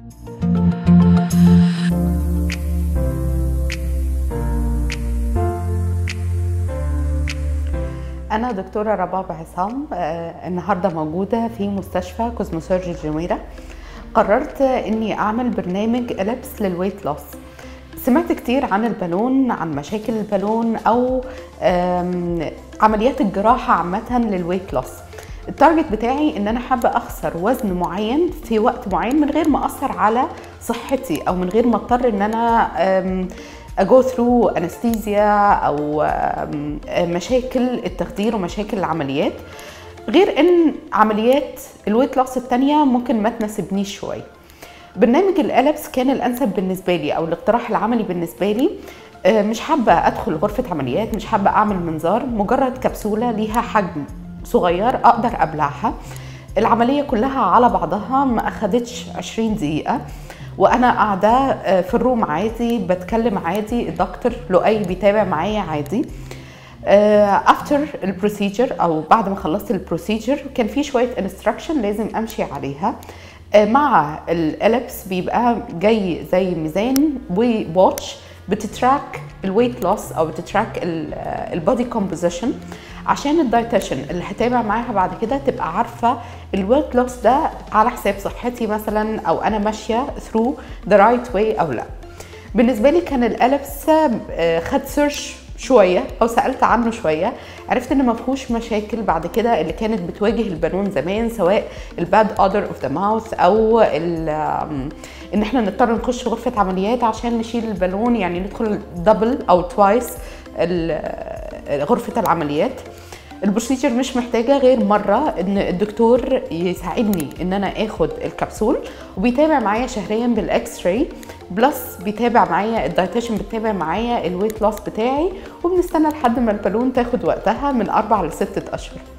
أنا دكتورة رباب عصام آه، النهاردة موجودة في مستشفى كوزموسيرجي الجميرة قررت إني أعمل برنامج ألبس للويت لوس سمعت كتير عن البالون عن مشاكل البالون أو آم، عمليات الجراحة عامة للويت لوس التارجت بتاعي ان انا حابه اخسر وزن معين في وقت معين من غير ما اثر على صحتي او من غير ما اضطر ان انا أم، اجو ثرو انستيزيا او أم، مشاكل التخدير ومشاكل العمليات غير ان عمليات الويت لوس التانية ممكن ما تناسبنيش شويه برنامج الألبس كان الأنسب بالنسبة لي أو الاقتراح العملي بالنسبة لي آه، مش حابة أدخل غرفة عمليات مش حابة أعمل منظار مجرد كبسولة ليها حجم صغير أقدر أبلعها العملية كلها على بعضها ما أخدتش 20 دقيقة وأنا قاعدة آه، في الروم عادي بتكلم عادي الدكتور لؤي بيتابع معايا عادي افتر البروسيجر او بعد ما خلصت البروسيجر كان في شويه انستراكشن لازم امشي عليها آه، مع الالبس بيبقى جاي زي ميزان وواتش بتتراك الويت لوس او بتتراك البودي كومبوزيشن عشان الدايتيشن اللي هتابع معاها بعد كده تبقى عارفه الويت لوس ده على حساب صحتي مثلا او انا ماشيه ثرو ذا رايت واي او لا بالنسبه لي كان الالبس آه، خد سيرش شويه او سالت عنه شويه عرفت ان ما فيهوش مشاكل بعد كده اللي كانت بتواجه البالون زمان سواء الباد اودر اوف ذا ماوث او ال- آم، ان احنا نضطر نخش غرفه عمليات عشان نشيل البالون يعني ندخل دبل او توايس غرفه العمليات البروسيجر مش محتاجه غير مره ان الدكتور يساعدني ان انا اخد الكبسول وبيتابع معايا شهريا بالاكس راي بلس بيتابع معايا الدايتيشن بيتابع معايا الويت لوس بتاعي وبنستنى لحد ما البالون تاخد وقتها من اربع لستة اشهر